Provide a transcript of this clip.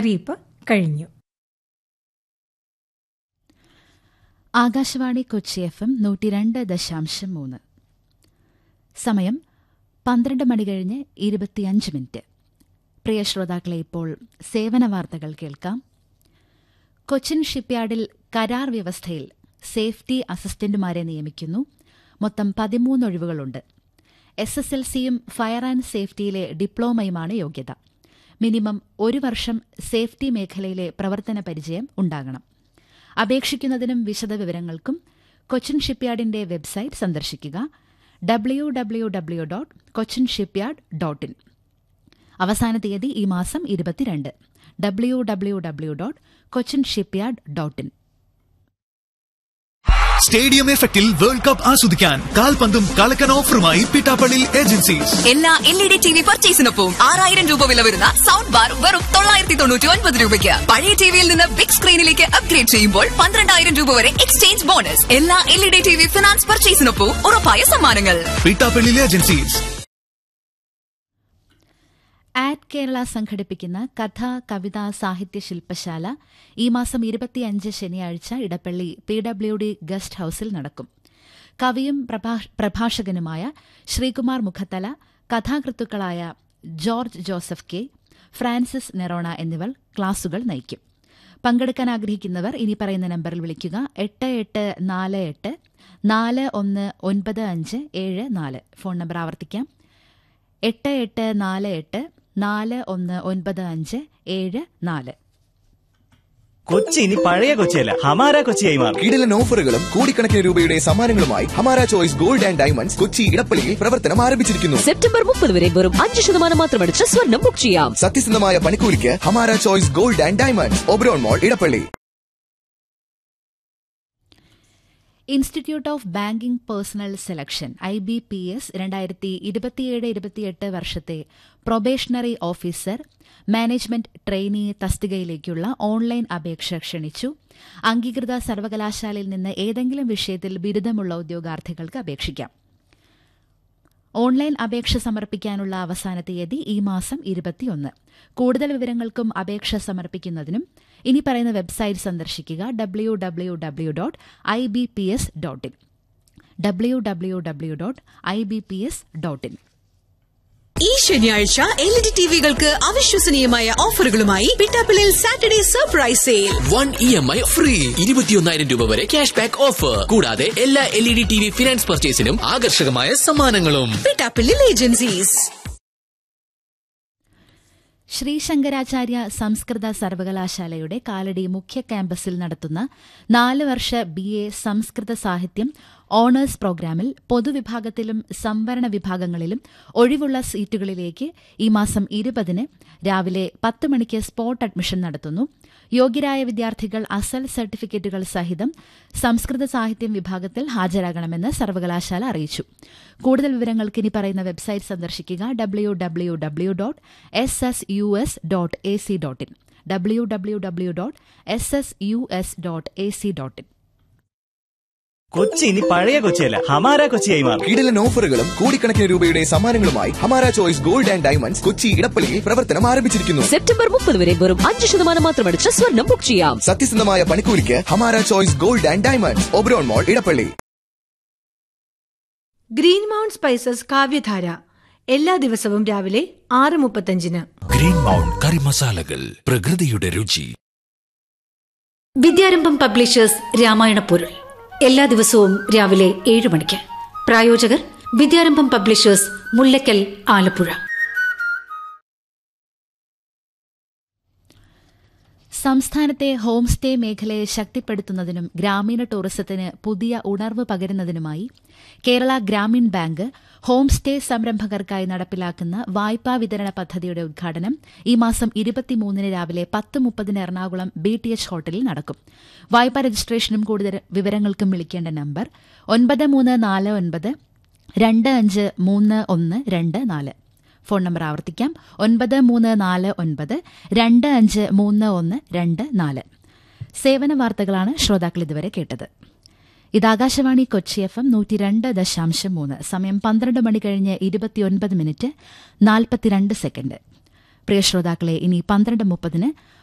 അറിയിപ്പ് കഴിഞ്ഞു Akashvani Kochi F M നൂറ്റി രണ്ട് ദശാംശം മൂന്ന് സമയം പന്ത്രണ്ട് മണി കഴിഞ്ഞ് ഇരുപത്തിയഞ്ച് മിനിറ്റ് പ്രിയ ശ്രോതാക്കളെ ഇപ്പോൾ സേവന വാർത്തകൾ കേൾക്കാം കൊച്ചിൻ ഷിപ്പ്യാർഡിൽ കരാർ വ്യവസ്ഥയിൽ സേഫ്റ്റി അസിസ്റ്റന്റുമാരെ നിയമിക്കുന്നു മൊത്തം പതിമൂന്ന് ഒഴിവുകളുണ്ട് എസ് എസ് എൽ സിയും ഫയർ ആൻഡ് സേഫ്റ്റിയിലെ ഡിപ്ലോമയുമാണ് യോഗ്യത മിനിമം ഒരു വർഷം സേഫ്റ്റി മേഖലയിലെ പ്രവർത്തന പരിചയം ഉണ്ടാകണം അപേക്ഷിക്കുന്നതിനും വിശദവിവരങ്ങൾക്കും കൊച്ചിൻ ഷിപ്പ്യാർഡിന്റെ വെബ്സൈറ്റ് സന്ദർശിക്കുക W W W dot Cochin shipyard dot in അവസാന തീയതി ഈ മാസം ഇരുപത്തിരണ്ട് W W W dot Cochin shipyard dot in stadium എഫക്റ്റിൽ വേൾഡ് കപ്പ് ആസ്വദിക്കാൻ കാൽപന്തും കളക്കൻ ഓഫറുമായി പിട്ടാപ്പള്ളി ഏജൻസീസ് എല്ലാ L E D T V പർച്ചേസിനൊപ്പം ആറായിരം രൂപ വില വരുന്ന സൗണ്ട് ബാർ വെറും തൊള്ളായിരത്തി തൊണ്ണൂറ്റി ഒൻപത് രൂപയ്ക്ക് പഴയ ടിവിയിൽ നിന്ന് ബിഗ് സ്ക്രീനിലേക്ക് അപ്ഗ്രേഡ് ചെയ്യുമ്പോൾ പന്ത്രണ്ടായിരം രൂപ വരെ എക്സ്ചേഞ്ച് ബോണസ് എല്ലാ L E D T V finance പർച്ചേസിനൊപ്പം ഉറപ്പായ സമ്മാനങ്ങൾ പിട്ടാപ്പള്ളി ഏജൻസീസ് ആറ്റ് കേരള സംഘടിപ്പിക്കുന്ന കഥ കവിത സാഹിത്യ ശില്പശാല ഈ മാസം ഇരുപത്തിയഞ്ച് ശനിയാഴ്ച Edappally P W D guest ഹൌസിൽ നടക്കും കവിയും പ്രഭാ- പ്രഭാഷകനുമായ ശ്രീകുമാർ മുഖത്തല കഥാകൃത്തുക്കളായ ജോർജ് ജോസഫ് കെ ഫ്രാൻസിസ് നെറോണ എന്നിവർ ക്ലാസുകൾ നയിക്കും പങ്കെടുക്കാൻ ആഗ്രഹിക്കുന്നവർ ഇനി പറയുന്ന നമ്പറിൽ വിളിക്കുക എട്ട് എട്ട് നാല് എട്ട് നാല് ഒന്ന് ഒൻപത് അഞ്ച് ഏഴ് നാല് ഫോൺ നമ്പർ ആവർത്തിക്കാം എട്ട് എട്ട് നാല് എട്ട് നാല് ഒന്ന് ഒൻപത് അഞ്ച് ഏഴ് നാല് കൊച്ചി ഇനി പഴയ കൊച്ചിയല്ല ഹമാര കൊച്ചിയായി മാറും കിടിലൻ ഓഫറുകളും കോടിക്കണക്കിന് രൂപയുടെ സമ്മാനങ്ങളുമായി Hamara choice gold and diamonds Kochi ഇടപ്പള്ളിയിൽ പ്രവർത്തനം ആരംഭിച്ചിരിക്കുന്നു സെപ്റ്റംബർ മുപ്പത് വരെ വെറും അഞ്ച് ശതമാനം മാത്രമടിച്ച് സ്വർണം ബുക്ക് ചെയ്യാം സത്യസന്ധമായ പണിക്കൂലിക്ക് Hamara choice gold and diamonds Oberon mall Edappally institute of banking personnel selection I B P S രണ്ടായിരത്തി ഇരുപത്തിയേഴ് ഇരുപത്തിയെട്ട് വർഷത്തെ പ്രൊബേഷണറി ഓഫീസർ മാനേജ്മെന്റ് ട്രെയിനി തസ്തികയിലേക്കുള്ള ഓൺലൈൻ അപേക്ഷ ക്ഷണിച്ചു അംഗീകൃത സർവകലാശാലയിൽ നിന്ന് ഏതെങ്കിലും വിഷയത്തിൽ ബിരുദമുള്ള ഉദ്യോഗാർത്ഥികൾക്ക് അപേക്ഷിക്കാം ഓൺലൈൻ അപേക്ഷ സമർപ്പിക്കാനുള്ള അവസാന തീയതി ഈ മാസം ഇരുപത്തിയൊന്ന് കൂടുതൽ വിവരങ്ങൾക്കും അപേക്ഷ സമർപ്പിക്കുന്നതിനും ഇനി പറയുന്ന വെബ്സൈറ്റ് സന്ദർശിക്കുക W W W dot I B P S dot in W W W dot I B P S dot in ഈ ശനിയാഴ്ച എൽ ഇ ഡി ടിവികൾക്ക് അവിശ്വസനീയമായ ഓഫറുകളുമായി പിട്ടാപ്പിളിൽ Saturday surprise sale one E M I free ഇരുപത്തിയൊന്നായിരം രൂപ വരെ cash back offer കൂടാതെ എല്ലാ L E D T V finance പർച്ചേസിനും ആകർഷകമായ സമ്മാനങ്ങളും പിട്ടാപ്പിളിൽ ഏജൻസീസ് ശ്രീ ശങ്കരാചാര്യ സംസ്കൃത സർവകലാശാലയുടെ കാലടി മുഖ്യ ക്യാമ്പസിൽ നടത്തുന്ന നാല് വർഷ ബി എ സംസ്കൃത സാഹിത്യം ഓണേഴ്സ് പ്രോഗ്രാമിൽ പൊതുവിഭാഗത്തിലും സംവരണ വിഭാഗങ്ങളിലും ഒഴിവുള്ള സീറ്റുകളിലേക്ക് ഈ മാസം ഇരുപതിന് രാവിലെ പത്ത് മണിക്ക് സ്പോട്ട് അഡ്മിഷൻ നടത്തുന്നു യോഗ്യരായ വിദ്യാർത്ഥികൾ അസൽ സർട്ടിഫിക്കറ്റുകൾ സഹിതം സംസ്കൃത സാഹിത്യം വിഭാഗത്തിൽ ഹാജരാകണമെന്ന് സർവകലാശാല അറിയിച്ചു കൂടുതൽ വിവരങ്ങൾക്ക് ഇനി പറയുന്ന വെബ്സൈറ്റ് സന്ദർശിക്കുക W W W dot S S U S dot A C dot in W W W dot S S U S dot A C dot in Kochi ഇനി പഴയ കൊച്ചിയല്ല ഹമാര കൊച്ചിയായി മാറും കിടിലൻ ഓഫറുകളും കോടിക്കണക്കിന് രൂപയുടെ സമ്മാനങ്ങളുമായി Hamara choice gold and diamonds Kochi ഇടപ്പള്ളിയിൽ പ്രവർത്തനം ആരംഭിച്ചിരിക്കുന്നു സെപ്റ്റംബർ മുപ്പത് വരെ വെറും അഞ്ച് ശതമാനം മാത്രമടിച്ച് സ്വർണം ബുക്ക് ചെയ്യാം സത്യസന്ധമായ പണിക്കൂലിക്ക് Hamara choice gold and diamonds Oberon mall Edappally green mount spices Kavyadhara എല്ലാ ദിവസവും രാവിലെ ആറ് മുപ്പത്തഞ്ചിന് ഗ്രീൻ മൗണ്ട് കറി മസാലകൾ പ്രകൃതിയുടെ രുചി വിദ്യാരംഭം പബ്ലിഷേഴ്സ് രാമായണ പൊരുൾ എല്ലാ ദിവസവും രാവിലെ ഏഴ് മണിക്ക് പ്രായോജകർ വിദ്യാരംഭം പബ്ലിഷേഴ്സ് മുല്ലക്കൽ ആലപ്പുഴ സംസ്ഥാനത്തെ ഹോം സ്റ്റേ മേഖലയെ ശക്തിപ്പെടുത്തുന്നതിനും ഗ്രാമീണ ടൂറിസത്തിന് പുതിയ ഉണർവ് പകരുന്നതിനുമായി Kerala Grameen bank home stay സംരംഭകർക്കായി നടപ്പിലാക്കുന്ന വായ്പാ വിതരണ പദ്ധതിയുടെ ഉദ്ഘാടനം ഈ മാസം ഇരുപത്തിമൂന്നിന് രാവിലെ പത്ത് മുപ്പതിന് എറണാകുളം ബി ടി എച്ച് ഹോട്ടലിൽ നടക്കും വായ്പാ രജിസ്ട്രേഷനും കൂടുതൽ വിവരങ്ങൾക്കും വിളിക്കേണ്ട നമ്പർ ഒൻപത് മൂന്ന് നാല് ഒൻപത് രണ്ട് അഞ്ച് മൂന്ന് ഒന്ന് രണ്ട് നാല് ഫോൺ നമ്പർ ആവർത്തിക്കാം ഒൻപത് മൂന്ന് നാല് ഒൻപത് രണ്ട് അഞ്ച് മൂന്ന് ഒന്ന് രണ്ട് നാല് സേവന വാർത്തകളാണ് ശ്രോതാക്കൾ ഇതുവരെ കേട്ടത് ഇത് ആകാശവാണി കൊച്ചി എഫ് എം നൂറ്റി രണ്ട് ദശാംശം മൂന്ന് സമയം പന്ത്രണ്ട് മണി കഴിഞ്ഞ് ഇരുപത്തിയൊൻപത് മിനിറ്റ് നാൽപ്പത്തിരണ്ട് സെക്കൻഡ് പ്രിയ ശ്രോതാക്കളെ ഇനി പന്ത്രണ്ട് മുപ്പതിന്